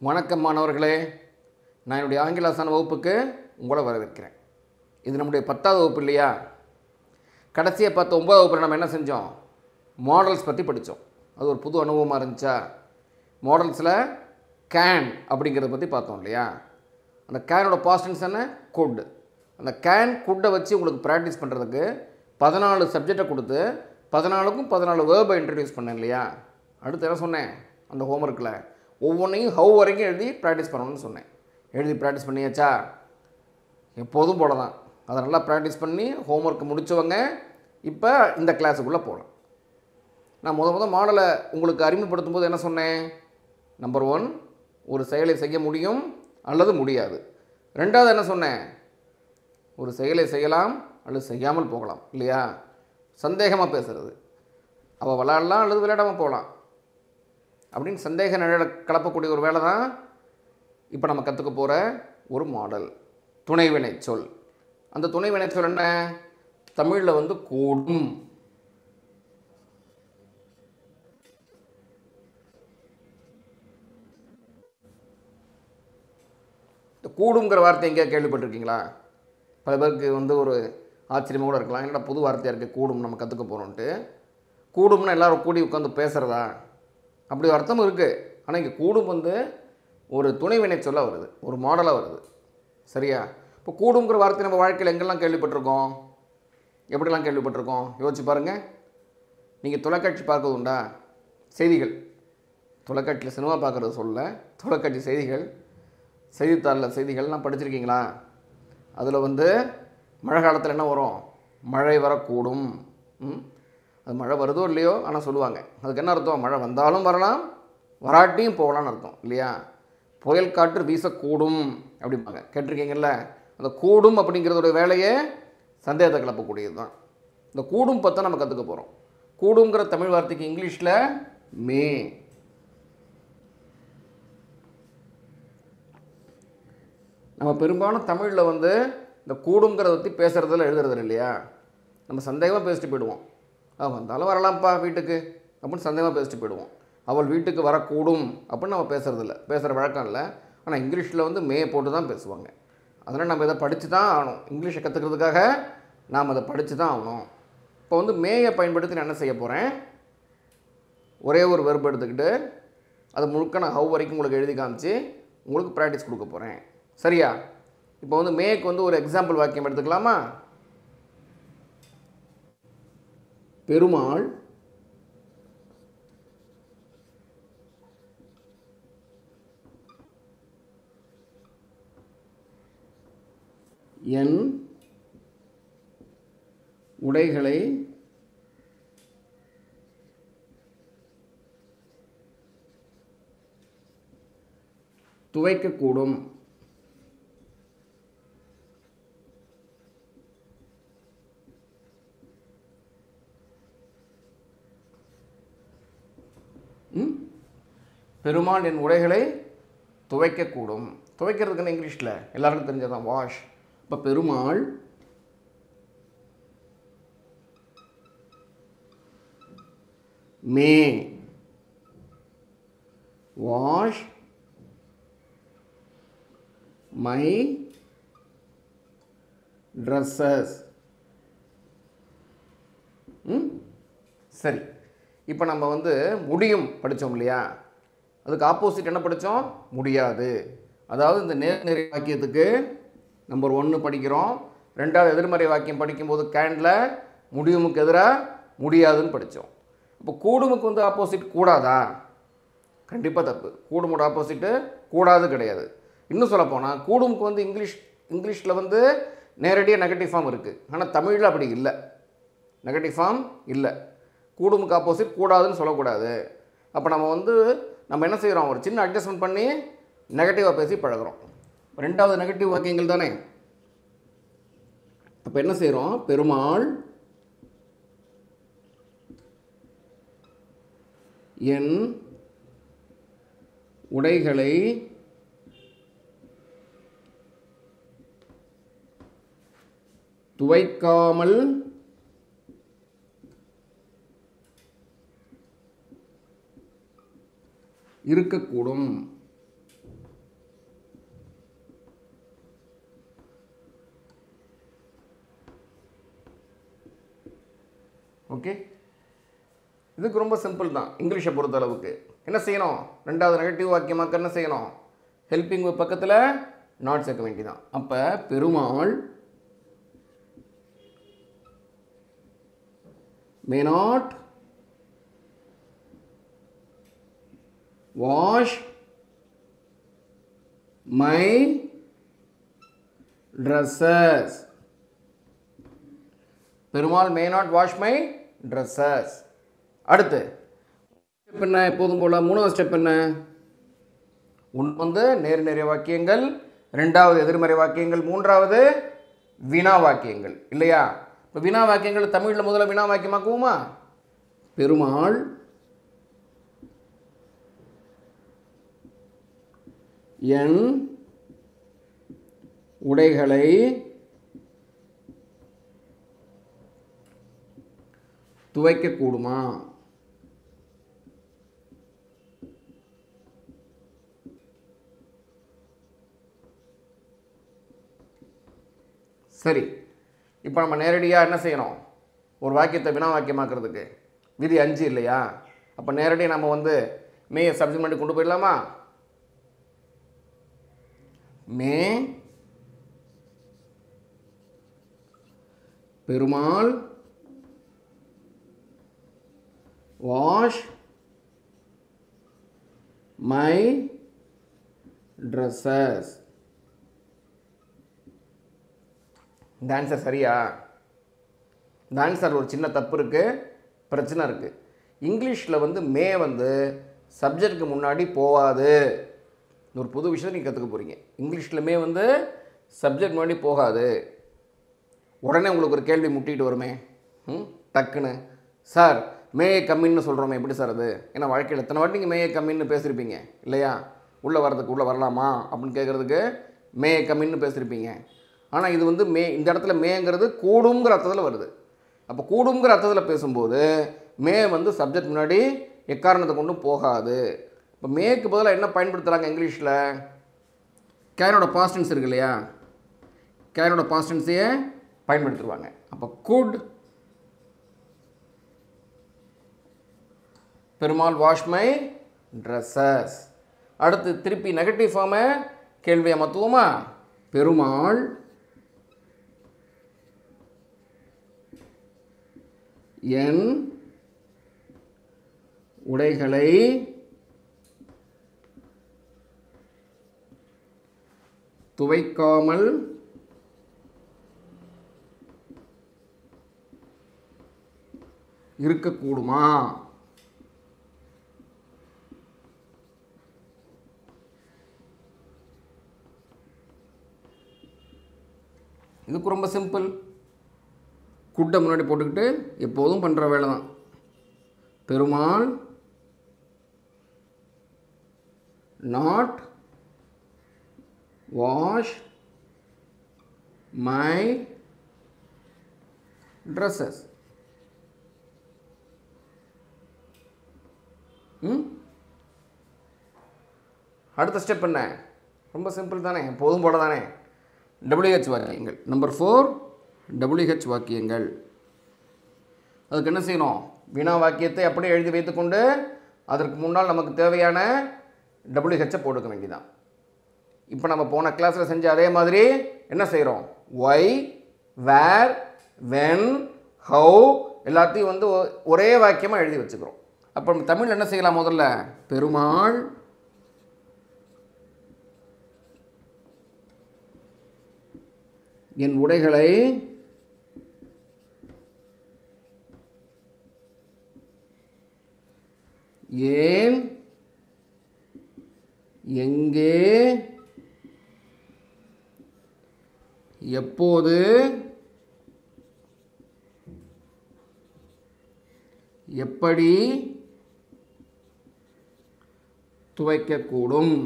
வணக்கம் மாணவர்களே நான் என்னுடைய ஆங்கில ஆசான வகுப்புக்கு உங்களை வரவேற்கிறேன் இது நம்முடைய பத்தாவது வகுப்பு இல்லையா கடைசியாக பார்த்த ஒன்பதாவது வகுப்பில் நம்ம என்ன செஞ்சோம் மாடல்ஸ் பற்றி படித்தோம் அது ஒரு புது அனுபவமாக இருந்துச்சா மாடல்ஸில் கேன் அப்படிங்கிறத பற்றி பார்த்தோம் இல்லையா அந்த கேனோட பாஸ்டன்ஸ் என்ன குட் அந்த கேன் குட்டை வச்சு உங்களுக்கு ப்ராக்டிஸ் பண்ணுறதுக்கு பதினாலு சப்ஜெக்டை கொடுத்து பதினாலுக்கும் பதினாலு வேர்பை இன்ட்ரடியூஸ் பண்ணேன் இல்லையா அடுத்து என்ன சொன்னேன் அந்த ஹோம்ஒர்க்கில் ஒவ்வொன்றையும் ஹவ் வரைக்கும் எழுதி ப்ராக்டிஸ் பண்ணணும்னு சொன்னேன் எழுதி ப்ராக்டிஸ் பண்ணியாச்சா எப்போதும் போல தான் அதை நல்லா ப்ராக்டிஸ் பண்ணி ஹோம்ஒர்க் முடித்தவங்க இப்போ இந்த கிளாஸுக்குள்ளே போகலாம் நான் முத முத மாடலை உங்களுக்கு அறிமுகப்படுத்தும் போது என்ன சொன்னேன் நம்பர் ஒன் ஒரு செயலை செய்ய முடியும் அல்லது முடியாது ரெண்டாவது என்ன சொன்னேன் ஒரு செயலை செய்யலாம் அல்லது செய்யாமல் போகலாம் இல்லையா சந்தேகமாக பேசுறது அவள் விளையாடலாம் அல்லது விளையாடாமல் போகலாம் அப்படின்னு சந்தேக நிழலை கலப்பக்கூடிய ஒரு வேலை தான் இப்போ நம்ம கற்றுக்க போகிற ஒரு மாடல் துணைவினை சொல் அந்த துணைவினை சொல் என்ன தமிழில் வந்து கூடும் இந்த கூடுங்கிற வார்த்தை எங்கேயா கேள்விப்பட்டிருக்கீங்களா பல பேருக்கு வந்து ஒரு ஆச்சரியமாக கூட இருக்கலாம் என்னடா புது வார்த்தையாக இருக்குது கூடும் நம்ம கற்றுக்க போகிறோன்ட்டு கூடும்னா எல்லாரும் கூடி உட்காந்து பேசுகிறதா அப்படி ஒரு அர்த்தம் இருக்குது ஆனால் இங்கே கூடும் வந்து ஒரு துணை வினை சொல்ல வருது ஒரு மாடலாக வருது சரியா இப்போ கூடுங்கிற வார்த்தை நம்ம வாழ்க்கையில் எங்கெல்லாம் கேள்விப்பட்டிருக்கோம் எப்படிலாம் கேள்விப்பட்டிருக்கோம் யோசிச்சு பாருங்கள் நீங்கள் தொலைக்காட்சி பார்க்கறது உண்டா செய்திகள் தொலைக்காட்சியில் சினிமா பார்க்குறது சொல்ல தொலைக்காட்சி செய்திகள் செய்தித்தாளில் செய்திகள்லாம் படிச்சிருக்கீங்களா அதில் வந்து மழை காலத்தில் என்ன வரும் மழை வரக்கூடும் ம்? அது மழை வருதோ இல்லையோ ஆனால் சொல்லுவாங்க அதுக்கு என்ன அர்த்தம் மழை வந்தாலும் வரலாம் வராட்டியும் போகலான்னு அர்த்தம் இல்லையா புயல் காற்று வீசக்கூடும் அப்படிம்பாங்க கேட்டிருக்கீங்கல்ல அந்த கூடும் அப்படிங்கிறதோட வேலையே சந்தேகத்தை கிளப்பக்கூடியது தான் இந்த கூடும் பற்றி நம்ம கற்றுக்க போகிறோம் கூடுங்கிற தமிழ் வார்த்தைக்கு இங்கிலீஷில் மே நம்ம பெரும்பாலும் தமிழில் வந்து இந்த கூடுங்கிறத பற்றி பேசுகிறதில் எழுதுறது இல்லையா நம்ம சந்தேகமாக பேசிட்டு போயிடுவோம் ஆ வந்தாலும் வரலாம்ப்பா வீட்டுக்கு அப்படின்னு சந்தேகமாக பேசிட்டு போயிடுவோம் அவள் வீட்டுக்கு வரக்கூடும் அப்படின்னு நம்ம பேசுகிறதில்ல பேசுகிற வழக்கம் இல்லை ஆனால் இங்கிலீஷில் வந்து மே போட்டு தான் பேசுவாங்க அதனால் நம்ம இதை படித்து தான் ஆகணும் இங்கிலீஷை கற்றுக்கிறதுக்காக நாம் அதை படித்து தான் ஆகணும் இப்போ வந்து மேயை பயன்படுத்தி நான் என்ன செய்ய போகிறேன் ஒரே ஒரு வெறுப்பு எடுத்துக்கிட்டு அது முழுக்க நான் ஹவ் வரைக்கும் உங்களுக்கு எழுதி காமிச்சு உங்களுக்கு ப்ராக்டிஸ் கொடுக்க போகிறேன் சரியா இப்போ வந்து மேக்கு வந்து ஒரு எக்ஸாம்பிள் வாக்கியம் எடுத்துக்கலாமா பெருமாள் என் உடைகளை துவைக்கக்கூடும் ம்? பெருமாள் என் உடைகளை துவைக்கக்கூடும் துவைக்கிறதுக்குன்னு இங்கிலீஷில் எல்லாருக்கும் தெரிஞ்சதான் வாஷ் இப்போ Perumal may wash my dresses ம் சரி இப்போ நம்ம வந்து முடியும் படித்தோம் இல்லையா அதுக்கு ஆப்போசிட் என்ன படித்தோம் முடியாது அதாவது இந்த நேர்நிறை வாக்கியத்துக்கு நம்பர் ஒன்று படிக்கிறோம் ரெண்டாவது எதிர்மறை வாக்கியம் படிக்கும்போது கேண்டில் முடியுமுக்கு எதிராக முடியாதுன்னு படித்தோம் இப்போ கூடுமுக்கு வந்து ஆப்போசிட் கூடாதா கண்டிப்பாக தப்பு கூடுமோட ஆப்போசிட்டு கூடாது கிடையாது இன்னும் சொல்ல போனால் கூடுமுக்கு வந்து இங்கிலீஷ் இங்கிலீஷில் வந்து நேரடியாக நெகட்டிவ் ஃபார்ம் இருக்குது ஆனால் தமிழில் அப்படி இல்லை நெகட்டிவ் ஃபார்ம் இல்லை கூடுமுக்கு ஆப்போசிட் கூடாதுன்னு சொல்லக்கூடாது அப்போ நம்ம வந்து நம்ம என்ன செய்கிறோம் ஒரு சின்ன அட்ஜஸ்ட்மெண்ட் பண்ணி நெகட்டிவாக பேசி பழகுறோம் ரெண்டாவது நெகட்டிவ் வாக்கியங்கள் தானே அப்போ என்ன செய்கிறோம் பெருமாள் என் உடைகளை துவைக்காமல் இருக்கக்கூடும் இதுக்கு ரொம்ப சிம்பிள் தான் இங்கிலீஷை பொறுத்த அளவுக்கு என்ன செய்யணும் ரெண்டாவது நெகட்டிவ் வாக்கியமாக்க என்ன செய்யணும் ஹெல்பிங் பக்கத்தில் நாட் சேர்க்க வேண்டியதான் அப்போ Perumal may not wash my dresses Perumal may not wash my dresses அடுத்து ஸ்டெப் என்ன எப்போதும் போல மூணாவது ஸ்டெப் என்ன ஒன்று வந்து நேர் நிறைய வாக்கியங்கள் ரெண்டாவது எதிர்மறை வாக்கியங்கள் மூன்றாவது வினா வாக்கியங்கள் இல்லையா இப்போ வினா வாக்கியங்கள் தமிழில் முதல்ல வினா வாக்கியமாக்குவோமா பெருமாள் என் உடைகளை துவைக்கக்கூடுமா சரி இப்போ நம்ம நேரடியாக என்ன செய்யணும் ஒரு வாக்கியத்தை வினா வாக்கியமாக்குறதுக்கு விதி அஞ்சு இல்லையா அப்போ நேரடியாக நம்ம வந்து மே சப்ஜெக்ட் பண்ணி கொண்டு போயிடலாமா may Perumal wash my dresses இந்த ஆன்சர் சரியா இந்த ஆன்சர் ஒரு சின்ன தப்பு இருக்குது பிரச்சனை இருக்குது இங்கிலீஷில் வந்து மே வந்து சப்ஜெக்ட்டுக்கு முன்னாடி போகாது இந்த ஒரு புது விஷயத்தை நீங்கள் கற்றுக்க போகிறீங்க இங்கிலீஷில் மே வந்து சப்ஜெக்ட் முன்னாடி போகாது உடனே உங்களுக்கு ஒரு கேள்வி முட்டிட்டு வருமே ம் டக்குன்னு சார் மேயை கம்மின்னு சொல்கிறோமே எப்படி சார் அது ஏன்னா வாழ்க்கையில் எத்தனை வாட்டி நீங்கள் மேயை கம்மின்னு பேசியிருப்பீங்க இல்லையா உள்ளே வர்றதுக்கு உள்ளே வரலாமா அப்படின்னு கேட்குறதுக்கு மேயை கம்மின்னு பேசியிருப்பீங்க ஆனால் இது வந்து மே இந்த இடத்துல மேங்கிறது கூடுங்கிற அர்த்தத்தில் வருது அப்போ கூடுங்கிற அர்த்தத்தில் பேசும்போது மே வந்து சப்ஜெக்ட் முன்னாடி எக்காரணத்தை கொண்டும் போகாது இப்போ மேக்கு பதிலாக என்ன பயன்படுத்துகிறாங்க இங்கிலீஷில் கேனோட பாஸ்டன்ஸ் இருக்கு இல்லையா கேனோட பாஸ்டன்ஸையே பயன்படுத்துவாங்க அப்போ could Perumal wash my dresses அடுத்து திருப்பி நெகட்டிவ் ஃபார்மை கேள்வியை மத்துவமா பெருமாள் என் உடைகளை துவைக்காமல் இருக்கக்கூடுமா இதுக்கு ரொம்ப சிம்பிள் குட்டை முன்னாடி போட்டுக்கிட்டு எப்போதும் பண்ணுற வேலை தான் Perumal not wash my dresses ம் அடுத்த ஸ்டெப் என்ன ரொம்ப சிம்பிள் தானே எப்போதும் போல தானே டபிள்யூஹெச் வாக்கியங்கள் நம்பர் ஃபோர் டபிள்யூஹெச் வாக்கியங்கள் அதுக்கு என்ன செய்யணும் வினா வாக்கியத்தை அப்படியே எழுதி வைத்துக்கொண்டு அதற்கு முன்னால் நமக்கு தேவையான டபிள்யூஹெச்சை போட்டுக்க வேண்டியதான் இப்போ நம்ம போன கிளாஸில் செஞ்ச அதே மாதிரி என்ன செய்கிறோம் ஒய் வேர் வென் ஹவு எல்லாத்தையும் வந்து ஒ- ஒரே வாக்கியமாக எழுதி வச்சுக்கிறோம் அப்போ நம்ம தமிழ் என்ன செய்யலாம் முதல்ல பெருமாள் என் உடைகளை ஏன் எங்கே எப்போது எப்படி துவைக்கக்கூடும்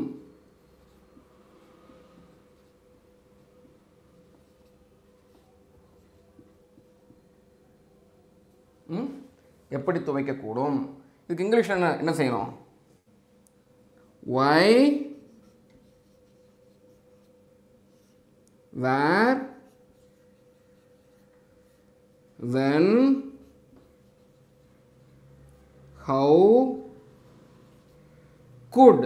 ம்? எப்படி துவைக்கக்கூடும் இதுக்கு இங்கிலீஷில் என்ன என்ன செய்யணும் why where when how could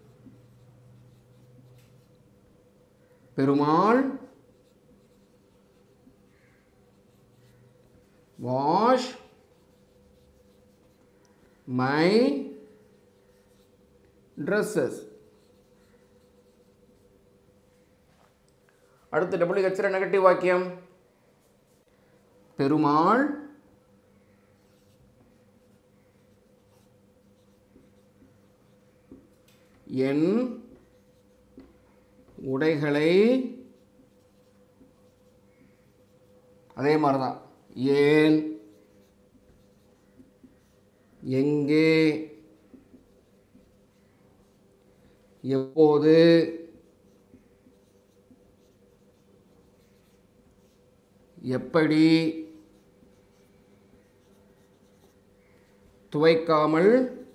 Perumal wash my dresses அடுத்து டபுள்யூ ஹெச்சில் நெகட்டிவ் வாக்கியம் பெருமாள் என் உடைகளை அதே மாதிரி தான் ஏன் எங்கே எப்போது எப்படி துவைக்காமல்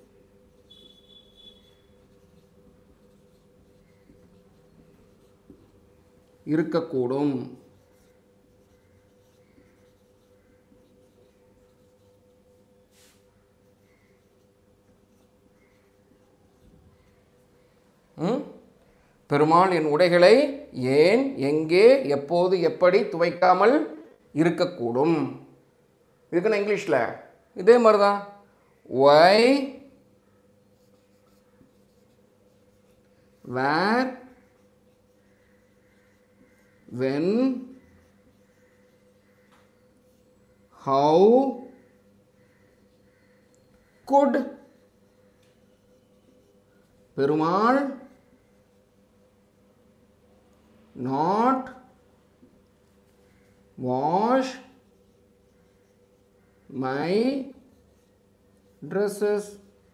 இருக்கக்கூடும் ம்? பெருமாள் என் உடைகளை ஏன் எங்கே எப்போது எப்படி துவைக்காமல் இருக்கக்கூடும் இருக்குன்னா இங்கிலீஷில் இதே மாதிரி தான் why where when how could Perumal not wash my dresses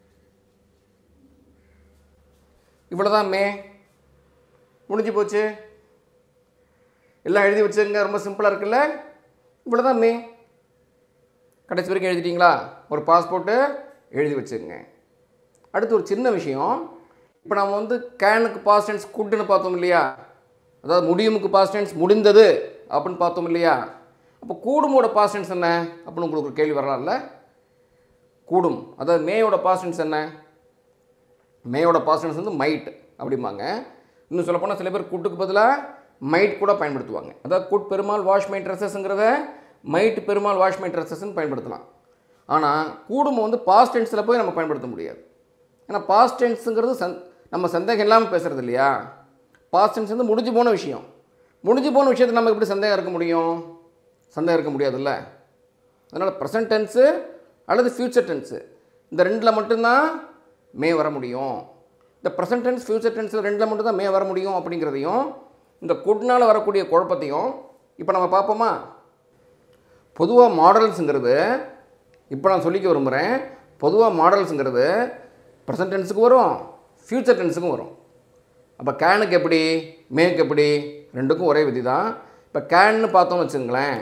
இவ்வளோதான் மே முடிஞ்சு போச்சு எல்லாம் எழுதி வச்சுருங்க ரொம்ப சிம்பிளாக இருக்குல்ல இவ்வளோ தான் மே கடைசி வரைக்கும் எழுதிட்டீங்களா ஒரு பாஸ்போர்ட்டு எழுதி வச்சுருங்க அடுத்து ஒரு சின்ன விஷயம் இப்போ நம்ம வந்து கேனுக்கு பாஸ்ட் டென்ஸ் குட்டுன்னு பார்த்தோம் இல்லையா அதாவது முடியுமுக்கு பாஸ்ட் டென்ஸ் முடிந்தது அப்படின்னு பார்த்தோம் இல்லையா அப்போ கூடுமோட பாஸ்ட் டென்ஸ் என்ன அப்படின்னு உங்களுக்கு ஒரு கேள்வி வரலாம்ல கூடும் அதாவது மேயோட பாஸ்ட் டென்ஸ் என்ன மேயோட பாஸ்ட் டென்ஸ் வந்து மைட் அப்படிம்பாங்க இன்னும் சொல்லப்போனால் சில பேர் கூட்டுக்கு பதிலாக மைட் கூட பயன்படுத்துவாங்க அதாவது குட் பெருமாள் வாஷ் மை ட்ரெஸ்ஸஸ்ங்கிறத மைட் பெருமாள் வாஷ் மை ட்ரெஸ்ஸஸ்ன்னு பயன்படுத்தலாம் ஆனால் கூடும் வந்து பாஸ்ட் டென்ஸில் போய் நம்ம பயன்படுத்த முடியாது ஏன்னா பாஸ்ட் டென்ஸுங்கிறது சந் நம்ம சந்தேகம் இல்லாமல் பேசுகிறது இல்லையா பாஸ்ட் டென்ஸ் வந்து முடிஞ்சு போன விஷயம் முடிஞ்சு போன விஷயத்தில் நம்ம எப்படி சந்தேகம் இருக்க முடியும் சந்தேகம் இருக்க முடியாதுல்ல அதனால் ப்ரெசன்ட் டென்ஸு அல்லது ஃப்யூச்சர் டென்ஸு இந்த ரெண்டில் மட்டும்தான் மே வர முடியும் இந்த ப்ரெசன்ட் டென்ஸ் ஃப்யூச்சர் டென்ஸில் ரெண்டில் மட்டும்தான் மே வர முடியும் அப்படிங்கிறதையும் இந்த குட்னால் வரக்கூடிய குழப்பத்தையும் இப்போ நம்ம பார்ப்போமா பொதுவாக மாடல்ஸுங்கிறது இப்போ நான் சொல்லிக்க விரும்புகிறேன் பொதுவாக மாடல்ஸுங்கிறது ப்ரெசன்ட் டென்ஸுக்கு வரும் ஃப்யூச்சர் டென்ஸுக்கும் வரும் அப்போ கேனுக்கு எப்படி மேக்கு எப்படி ரெண்டுக்கும் ஒரே விதி தான் இப்போ கேன்னு பார்த்தோம்னு வச்சுங்களேன்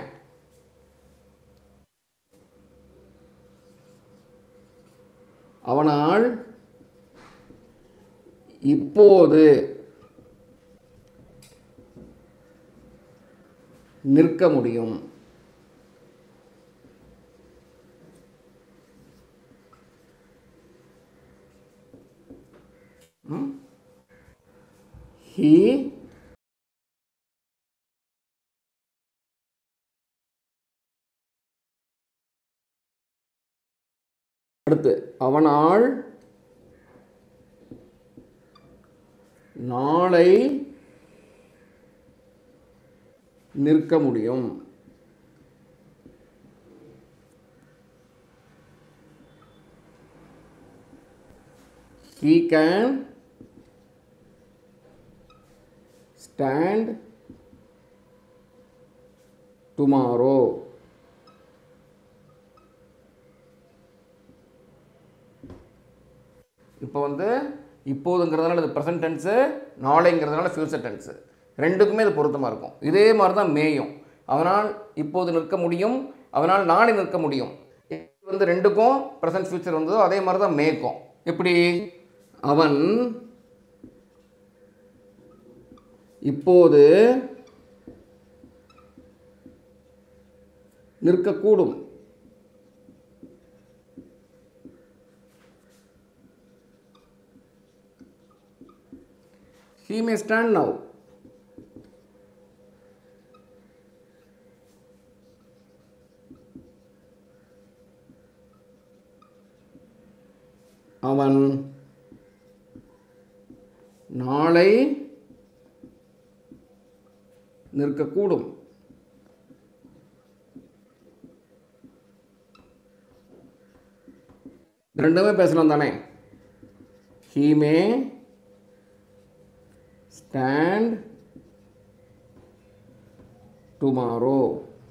அவனால் இப்போது நிற்க முடியும் ஹீ அடுத்து அவனால் நாளை நிற்க முடியும் he can stand tomorrow இப்போ வந்து இப்போதுங்கிறதுனால இது ப்ரெசன்ட் டென்ஸு நாளைங்கிறதுனால ஃப்யூச்சர் டென்ஸு ரெண்டுக்குமே இது பொருத்தமாக இருக்கும் இதே மாதிரி தான் மேயும் அவனால் இப்போது நிற்க முடியும் அவனால் நாளை நிற்க முடியும் இது வந்து ரெண்டுக்கும் ப்ரெசன்ட் ஃபியூச்சர் வந்ததோ அதே மாதிரி தான் மேக்கும் எப்படி அவன் இப்போது நிற்கக்கூடும் ஹீ மே ஸ்டாண்ட் நவ் அவன் நாளை நிற்கக்கூடும் ரெண்டுமே பேசலாம் தானே ஹீ மே ஸ்டாண்ட் டுமாரோ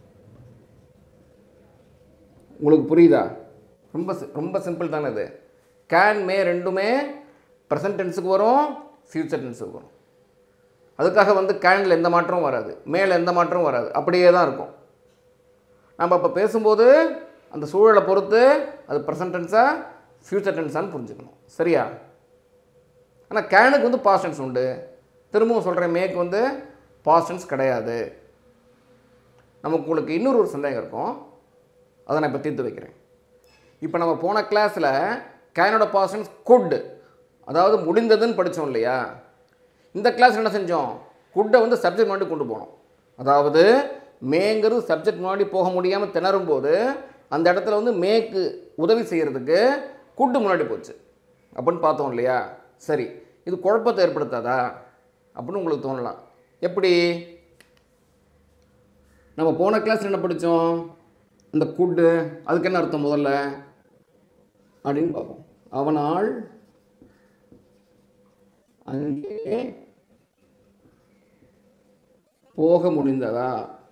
உங்களுக்கு புரியுதா ரொம்ப சி- ரொம்ப சிம்பிள் தானே இது கேன் மே ரெண்டுமே ப்ரெசன்ட் டென்ஸுக்கு வரும் ஃப்யூச்சர் டென்ஸுக்கு வரும் அதுக்காக வந்து கேனில் எந்த மாற்றமும் வராது மேலே எந்த மாற்றமும் வராது அப்படியே தான் இருக்கும் நம்ம இப்போ பேசும்போது அந்த சூழலை பொறுத்து அது ப்ரெசன்ட் டென்ஸா ஃப்யூச்சர் டென்ஸான்னு புரிஞ்சுக்கணும் சரியா ஆனால் கேனுக்கு வந்து பாஸ்ட் டென்ஸ் உண்டு திரும்பவும் சொல்கிறேன் மேக்கு வந்து பாஸ்ட் டென்ஸ் கிடையாது நமக்கு உங்களுக்கு இன்னொரு ஒரு சந்தேகம் இருக்கும் அதை நான் இப்போ தீர்த்து வைக்கிறேன் இப்போ நம்ம போன கிளாஸில் கேனோட பாஸ்டன்ஸ் குட் அதாவது முடிந்ததுன்னு படித்தோம் இல்லையா இந்த கிளாஸ் என்ன செஞ்சோம் குட்டை வந்து சப்ஜெக்ட் முன்னாடி கொண்டு போனோம் அதாவது மேங்கிறது சப்ஜெக்ட் முன்னாடி போக முடியாமல் திணறும் போது அந்த இடத்துல வந்து மேக்கு உதவி செய்கிறதுக்கு குட்டு முன்னாடி போச்சு அப்படின்னு பார்த்தோம் இல்லையா சரி இது குழப்பத்தை ஏற்படுத்தாதா அப்படின்னு உங்களுக்கு தோணலாம் எப்படி நம்ம போன கிளாஸ் என்ன படித்தோம் இந்த குட்டு அதுக்கு என்ன அர்த்தம் முதல்ல அப்படின்னு பார்ப்போம் அவனால் அங்கே போக முடிந்ததா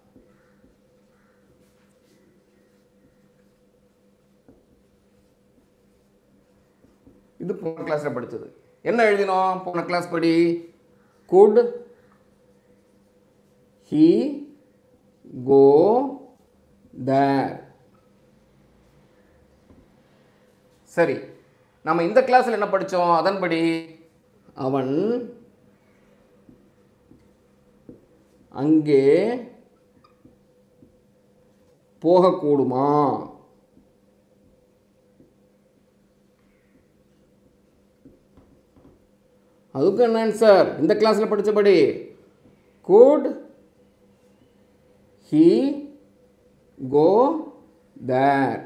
இது போன கிளாஸில் படித்தது என்ன எழுதினோம் போன கிளாஸ் படி குட் ஹீ கோ தேர் சரி நம்ம இந்த கிளாஸில் என்ன படித்தோம் அதன்படி அவன் அங்கே போகக்கூடுமா அதுக்கு என்ன ஆன்சர் இந்த கிளாஸில் படித்தபடி குட் ஹீ கோ தேர்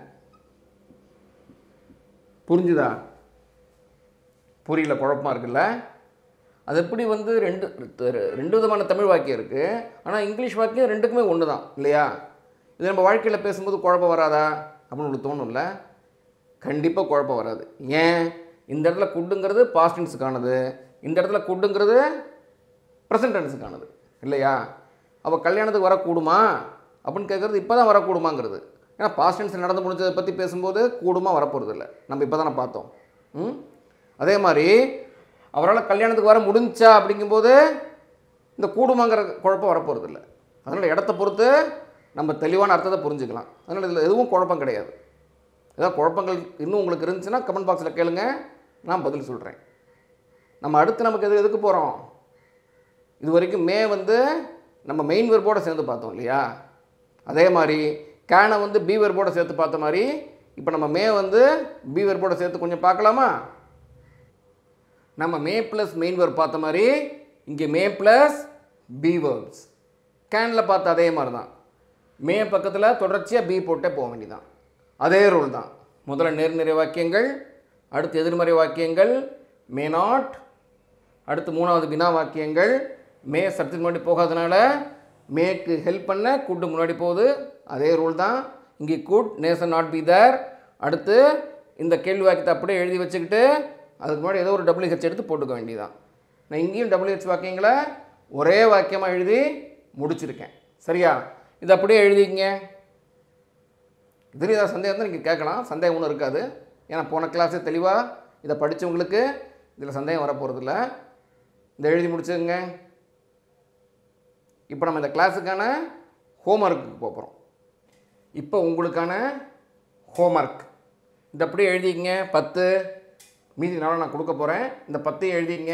புரிஞ்சுதா புரியல குழப்பமா இருக்குல்ல அது எப்படி வந்து ரெண்டு ரெண்டு விதமான தமிழ் வாக்கியம் இருக்குது ஆனால் இங்கிலீஷ் வாக்கியம் ரெண்டுக்குமே ஒன்று தான் இல்லையா இது நம்ம வாழ்க்கையில் பேசும்போது குழப்பம் வராதா அப்படின்னு உங்களுக்கு தோணும்ல கண்டிப்பாக குழப்பம் வராது ஏன் இந்த இடத்துல குட்டுங்கிறது பாஸ்ட் டென்ஸுக்கானது இந்த இடத்துல குட்டுங்கிறது ப்ரெசன்ட் டென்ஸுக்கானது இல்லையா அவள் கல்யாணத்துக்கு வரக்கூடுமா அப்படின்னு கேட்குறது இப்போ தான் வரக்கூடுமாங்கிறது ஏன்னா பாஸ்ட் டென்ஸ் நடந்து முடிஞ்சதை பற்றி பேசும்போது கூடுமா வரப்போகிறது இல்லை நம்ம இப்போ தானே பார்த்தோம் ம் அதே மாதிரி அவரால் கல்யாணத்துக்கு வர முடிஞ்சா அப்படிங்கும்போது இந்த கூடுமாங்கிற குழப்பம் வரப்போகிறது இல்லை அதனால் இடத்த பொறுத்து நம்ம தெளிவான அர்த்தத்தை புரிஞ்சுக்கலாம் அதனால் இதில் எதுவும் குழப்பம் கிடையாது ஏதாவது குழப்பங்கள் இன்னும் உங்களுக்கு இருந்துச்சுன்னா கமெண்ட் பாக்ஸில் கேளுங்க நான் பதில் சொல்கிறேன் நம்ம அடுத்து நமக்கு எது எதுக்கு போகிறோம் இது வரைக்கும் மே வந்து நம்ம மெயின் வெர்போடு சேர்ந்து பார்த்தோம் இல்லையா அதே மாதிரி கேனை வந்து பி வெர்போடு சேர்த்து பார்த்த மாதிரி இப்போ நம்ம மே வந்து பி வெர்போடு சேர்த்து கொஞ்சம் பார்க்கலாமா நம்ம மே ப்ளஸ் மெயின் வெர்ப் பார்த்த மாதிரி இங்கே மே ப்ளஸ் பி வெர்ப்ஸ் கேனில் பார்த்த அதே மாதிரி தான் மே பக்கத்தில் தொடர்ச்சியாக பி போட்டே போக வேண்டியதான் அதே ரூல் தான் முதல்ல நேர்நிறை வாக்கியங்கள் அடுத்து எதிர்மறை வாக்கியங்கள் மே நாட் அடுத்து மூணாவது வினா வாக்கியங்கள் மே சப்ஜெக்ட் முன்னாடி போகாதனால மேக்கு ஹெல்ப் பண்ண கூட்டு முன்னாடி போகுது அதே ரூல் தான் இங்கே could Nesan not be there அடுத்து இந்த கேள்வி வாக்கியத்தை அப்படியே எழுதி வச்சுக்கிட்டு அதுக்கு முன்னாடி ஏதோ ஒரு டபிள்யூஹெச் எடுத்து போட்டுக்க வேண்டியதான் நான் இங்கேயும் டபிள்யூஹெச் வாக்கியங்களை ஒரே வாக்கியமாக எழுதி முடிச்சிருக்கேன் சரியா இது அப்படியே எழுதிக்கங்க இதில் ஏதாவது சந்தேகம் தான் நீங்கள் கேட்கலாம் சந்தேகம் ஒன்றும் இருக்காது ஏன்னா போன கிளாஸே தெளிவாக இதை படித்தவங்களுக்கு இதில் சந்தேகம் வரப்போகிறதில்ல இதை எழுதி முடிச்சுங்க இப்போ நம்ம இந்த கிளாஸுக்கான ஹோம்ஒர்க்கு போகிறோம் இப்போ உங்களுக்கான ஹோம்ஒர்க் இந்த அப்படியே எழுதிக்கங்க பத்து மீதி நாளும் நான் கொடுக்க போகிறேன் இந்த பத்தையும் எழுதிங்க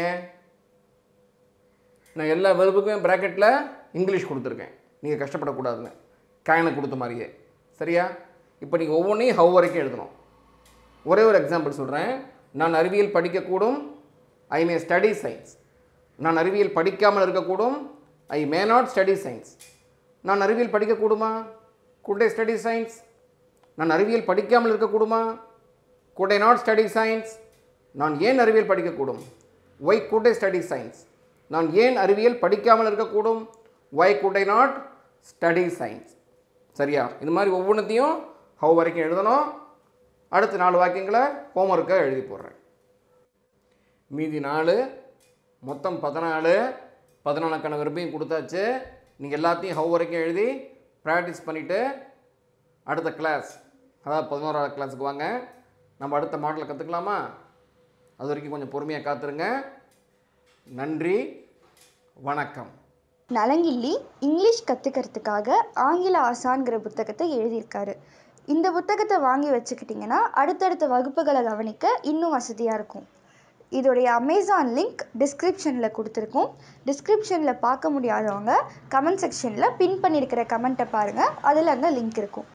நான் எல்லா வெறுப்புக்குமே ப்ராக்கெட்டில் இங்கிலீஷ் கொடுத்துருக்கேன் நீங்கள் கஷ்டப்படக்கூடாதுன்னு கேனை கொடுத்த மாதிரியே சரியா இப்போ நீங்கள் ஒவ்வொன்றையும் ஹவ் வரைக்கும் எழுதணும் ஒரே ஒரு எக்ஸாம்பிள் சொல்கிறேன் நான் அறிவியல் படிக்கக்கூடும் ஐ மே ஸ்டடி சயின்ஸ் நான் அறிவியல் படிக்காமல் இருக்கக்கூடும் I may not study science நான் அறிவியல் படிக்கக்கூடுமா குட் ஐ ஸ்டடி சயின்ஸ் நான் அறிவியல் படிக்காமல் இருக்கக்கூடுமா could I not study science நான் ஏன் அறிவியல் படிக்கக்கூடும் why could I study science நான் ஏன் அறிவியல் படிக்காமல் இருக்கக்கூடும் why could I not study science சரியா இது மாதிரி ஒவ்வொன்றத்தையும் ஹவு வரைக்கும் எழுதணும் அடுத்த நாலு வாக்கியங்களை ஹோம்ஒர்க்காக எழுதி போடுறேன் மீதி நாலு மொத்தம் பதினாலு பதினாலுக்கான விருப்பையும் கொடுத்தாச்சு நீங்கள் எல்லாத்தையும் ஹவு வரைக்கும் எழுதி ப்ராக்டிஸ் பண்ணிவிட்டு அடுத்த கிளாஸ் அதாவது பதினோராவது கிளாஸுக்கு வாங்க நம்ம அடுத்த மாடலை கற்றுக்கலாமா அது வரைக்கும் கொஞ்சம் பொறுமையாக காத்துருங்க நன்றி வணக்கம் நலங்கிள்ளி இங்கிலீஷ் கற்றுக்கிறதுக்காக ஆங்கில ஆசான்கிற புத்தகத்தை எழுதியிருக்காரு இந்த புத்தகத்தை வாங்கி வச்சுக்கிட்டிங்கன்னா அடுத்தடுத்த வகுப்புகளை கவனிக்க இன்னும் வசதியாக இருக்கும் இதோடைய அமேசான் லிங்க் டிஸ்கிரிப்ஷனில் கொடுத்துருக்கோம் டிஸ்கிரிப்ஷனில் பார்க்க முடியாதவங்க கமெண்ட் செக்ஷனில் பின் பண்ணியிருக்கிற கமெண்ட்டை பாருங்கள் அதில் அங்கே லிங்க் இருக்கும்